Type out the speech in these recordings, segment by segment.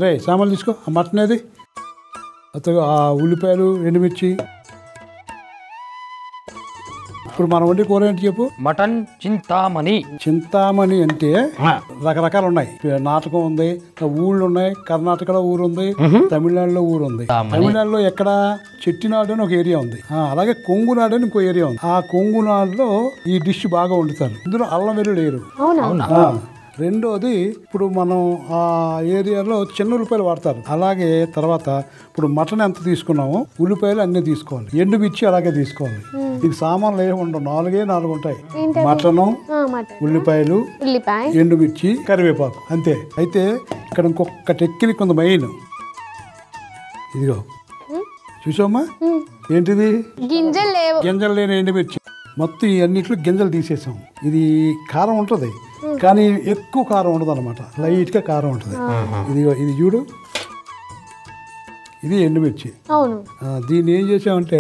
రే సామాన్లు తీసుకో ఆ మటన్ ఏది అతను ఆ ఉల్లిపాయలు ఎండుమిర్చి ఇప్పుడు మనం వండి కూర ఏంటి చెప్పు మటన్ చింతామణి చింతామణి అంటే రకరకాలు ఉన్నాయి నాటకం ఉంది ఊళ్ళు ఉన్నాయి కర్ణాటకలో ఊరు ఉంది తమిళనాడులో ఊరు ఉంది తమిళనాడులో ఎక్కడ చెట్టినాడు అని ఒక ఏరియా ఉంది ఆ, అలాగే కొంగునాడు అని ఇంకో ఏరియా ఉంది ఆ కొంగునాడులో ఈ డిష్ బాగా వండుతారు ఇందులో అల్లం వెల్లుల్లి వేయరు అవునా ఆ, రెండోది ఇప్పుడు మనం ఆ ఏరియాలో చిన్న ఉల్లిపాయలు వాడతారు అలాగే తర్వాత ఇప్పుడు మటన్ ఎంత తీసుకున్నామో ఉల్లిపాయలు అన్నీ తీసుకోవాలి ఎండుమిర్చి అలాగే తీసుకోవాలి ఇది సామాన్లు ఏమి ఉండవు నాలుగే నాలుగు ఉంటాయి మటను ఆ, మటన్ ఉల్లిపాయలు ఉల్లిపాయ ఎండుమిర్చి కరివేపాకు అంతే అయితే ఇక్కడ ఇంకొక టెక్నిక్ ఉంది మెయిన్ ఇదిగో చూసామా ఏంటిది గింజలు లేవు గింజలు లేని ఎండుమిర్చి మొత్తం ఈ అన్నిట్లో గింజలు తీసేసాం ఇది కారం ఉంటుంది కానీ ఎక్కువ కారం ఉండదు అనమాట లైట్గా కారం ఉంటుంది ఇది ఇది చూడు ఇది ఎండుమిర్చి అవును ఆ, దీన్ని ఏం చేసామంటే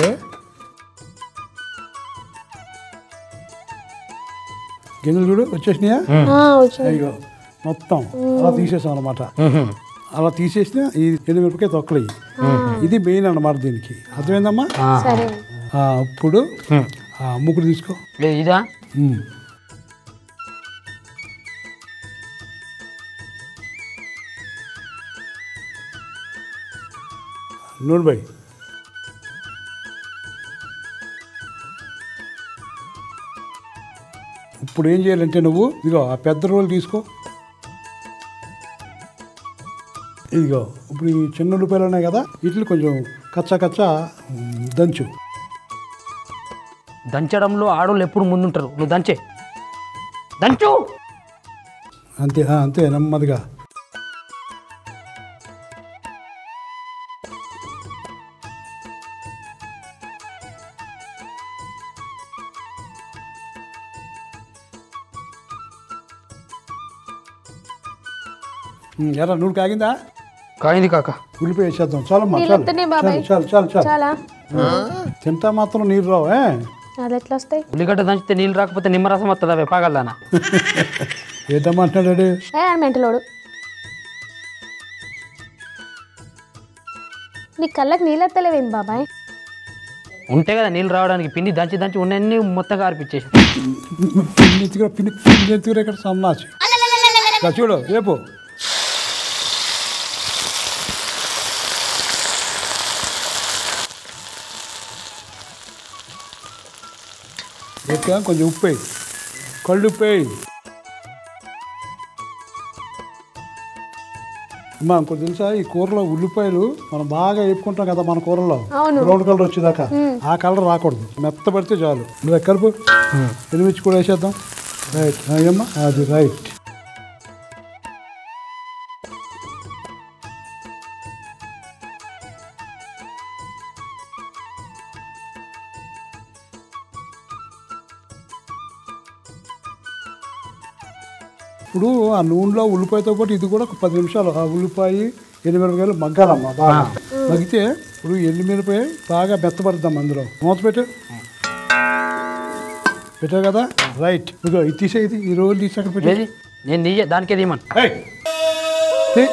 గింజలు చూడు వచ్చేసినాయా ఆ, వచ్చింది అయ్యో మొత్తం అలా తీసేసాం అనమాట అలా తీసేసిన ఈ ఎండుమిరపకాయ తొక్కలు ఇవి. ఇది మెయిన్ అన్నమాట దీనికి అర్థమైందమ్మా సరే ఆ, ఇప్పుడు ఆ, ముగ్గురు తీసుకో ఏ, ఇదా ఉమ్. నూనె బై ఇప్పుడు ఏం చేయాలంటే నువ్వు ఇదిగో ఆ పెద్ద రోలు తీసుకో ఇదిగో ఇప్పుడు ఈ చిన్న ఉల్లిపాయలు ఉన్నాయి కదా వీటిని కొంచెం కచ్చా కచ్చా ఉమ్, దంచు దంచడంలో ఆడోళ్ళు ఎప్పుడు ముందుంటారు నువ్వు దంచే దంచు అంతే ఆ, అంతే నెమ్మదిగా ఉమ్, ఎరా నూనె కాగిందా కాయింది కాక ఉల్లిపాయ వేసేద్దాం చాలమ్మా నీళ్ళు చాలు వస్తున్నాయి బాబాయ్. చాలు చాలు చాలు చాలు చాలా తింటా మాత్రం నీరు రావు ఏ? అది ఎట్లా వస్తాయి ఉల్లిగడ్డ దంచితే నీళ్ళు రాకపోతే నిమ్మరసం వస్తుంది అవే పాగలనా ఏంటమ్మా అంటున్నాడు ఏ మెంటలోడు నీ కళ్ళకి నీళ్ళు ఎత్తలేవేంది బాబాయ్ ఉంటే కదా నీళ్ళు రావడానికి పిండి దంచి దంచి ఉన్నన్ని మొత్తంగా ఆర్పిచ్చేసి పిన్ని ఎత్తుకురా పిన్ని పిన్ని ఎత్తుకురా ఇక్కడ సన్నాసి ఇలా చూడు రేపు రేపు కొంచెం ఉప్పు వేయి కళ్ళు ఉప్పు వేయి అమ్మా ఇంకోటి తెలుసా ఈ కూరలో ఉల్లిపాయలు మనం బాగా వేపుకుంటాం కదా మన కూరలో అవును. బ్రౌన్ కలర్ వచ్చేదాకా ఆ కలర్ రాకూడదు మెత్తపడితే చాలు నువ్వు కలుపు ఎనిమిది కూడా వేసేద్దాం రైట్ అయ్యమ్మా అది రైట్ ఇప్పుడు ఆ నూనెలో ఉల్లిపాయతో పాటు ఇది కూడా ఒక పది నిమిషాలు ఆ ఉల్లిపాయ ఎండుమిరపకాయలు మగ్గాలమ్మా బాగా మగ్గితే ఇప్పుడు ఎండుమిరపకాయ బాగా మెత్తపడుద్దాం అందులో మూత పెట్టు పెట్టావు కదా రైట్ ఇదిగో ఇది తీసేది ఈ రోజు తీసి అక్కడ పెట్టు ఏది నేను నీయే దానికే తీయమను ఏయ్, తీ.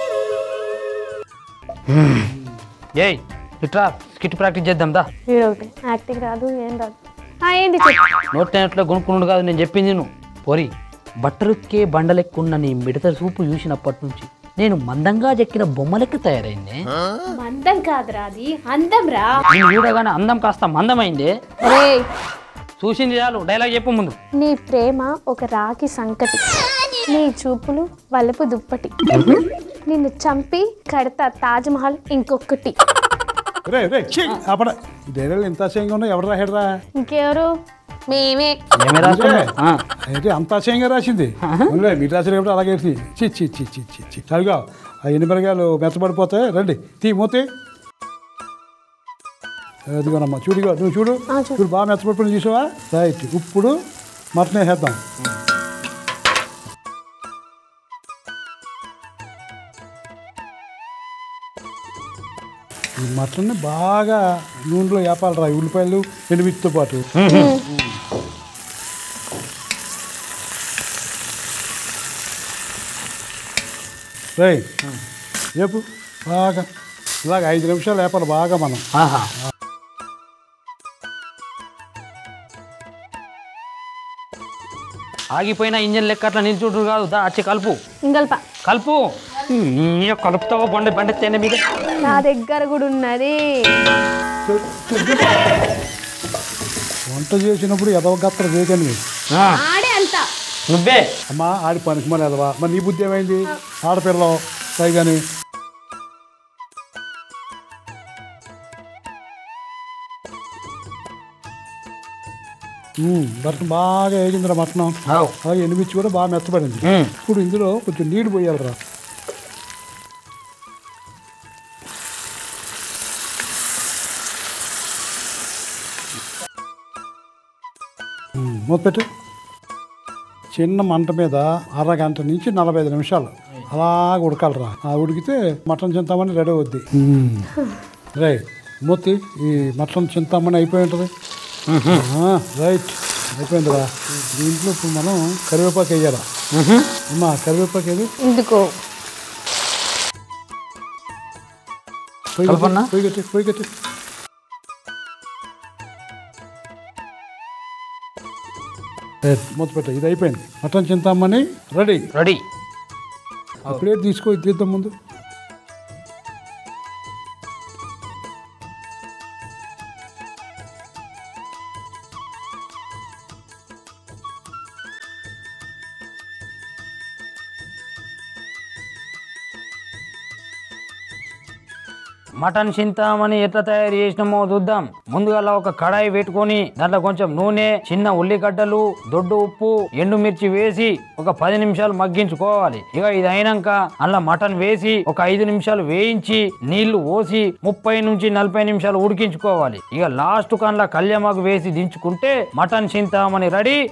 ఏయ్ ఇట్రా స్కిట్ ప్రాక్టీస్ చేద్దాం దా వీడొకటి యాక్టింగ్ రాదు ఏం రాదు ఆ, ఏంటి చెప్పు నోట్ నోట్లో కొనుక్కున్నాడు కాదు నేను చెప్పింది నువ్వు పోరి బట్టలుక్కే బండలెక్కున్న నీ మిడత చూపు చూసినప్పటి నుంచి నేను మందంగా చెక్కిన బొమ్మలెక్క తయారైంది మందం కాదురా అది అందం రా నేను చూడగానే అందం కాస్త మందమైంది రేయ్ చూసింది చాలు డైలాగ్ చెప్పు ముందు నీ ప్రేమ ఒక రాకి సంకటి నీ చూపులు వలపు దుప్పటి నిన్ను చంపి కడతా తాజ్ మహల్ ఇంకొకటి రే రే ఛీ, అప్పుడు ఈ డైరీలు ఎంత అసహ్యంగా ఉన్నాయి ఎవరు రాశాడురా ఇంకెవరు మేమే ఏమే రాసుకున్నావు ఆ, అయితే అంత అసహ్యంగా రాసింది అవునులే, మీరు రాసినప్పుడు అలాగే రాసింది. చి చి చి చి చి చి చదిగా ఆ ఎనిమిరగాయలు మెత్తబడిపోతాయి రండి తీ మూతి అదిగోనమ్మా చూడుగా నువ్వు చూడు ఆ, చూడు. చూడు బాగా మెత్తబడిపోయి చూసావా రైట్ ఇప్పుడు మటన్ వేసేద్దాం ఈ మటన్ని బాగా నూనెలో వేపాలరా ఈ ఉల్లిపాయలు ఎండుమిర్చితో పాటు రై రేపు బాగా ఇలాగ ఐదు నిమిషాలు లేపాలి బాగా మనం ఆహా ఆగిపోయిన ఇంజన్ లెక్క అట్లా నిల్చుంటారు కాదు దా వచ్చి కలుపు ఇంగల్ప కలుపు ఈ కలుపుతావో బండి బండి తేనె మీద నా దగ్గర కూడా ఉన్నది వంట చేసినప్పుడు ఎదవగత్తర చేయకండి మీరు. ఆ, ఆడే అంత నువ్వే అమ్మా ఆడి పనికి మన ఎదవా మరి నీ బుద్ధి ఏమైంది ఆడపిల్ల పైగాని మటన్ బాగా వేగిందిరా మటనం అవు అలాగే ఎనిమిచ్చి కూడా బాగా మెత్తబడింది ఉమ్. ఇప్పుడు ఇందులో కొంచెం నీళ్ళు పోయాలిరా ఉమ్, మూత పెట్టు చిన్న మంట మీద అరగంట నుంచి నలభై ఐదు నిమిషాలు అలాగ ఉడకాలిరా ఆ ఉడికితే మటన్ చింతామణి రెడీ అవుద్ది రే మూతి ఈ మటన్ చింతామణి అయిపోయి ఉంటుంది ఆ, రైట్ అయిపోయిందిరా దీంట్లో ఇప్పుడు మనం కరివేపాకు వేయాలా అమ్మా కరివేపాకు ఏది ఎందుకో పొయ్యి కలపన్నా? కట్టి పొయ్యి కట్టి పొయ్యి కట్టి రైట్, మూత పెట్ట ఇది అయిపోయింది mutton Chintamani ready ready plate తీసుకో ఇది తీద్దాం ముందు మటన్ చింతామని ఎట్లా తయారు చేసినామో చూద్దాం ముందుగా ఒక కడాయి పెట్టుకొని దాంట్లో కొంచెం నూనె చిన్న ఉల్లిగడ్డలు దొడ్డు ఉప్పు ఎండుమిర్చి వేసి ఒక పది నిమిషాలు మగ్గించుకోవాలి ఇక ఇది అయినాక అందులో మటన్ వేసి ఒక ఐదు నిమిషాలు వేయించి నీళ్లు పోసి ముప్పై నుంచి నలభై నిమిషాలు ఉడికించుకోవాలి ఇక లాస్ట్ కన్లా కళ్యామాకు వేసి దించుకుంటే మటన్ చింతామని రెడీ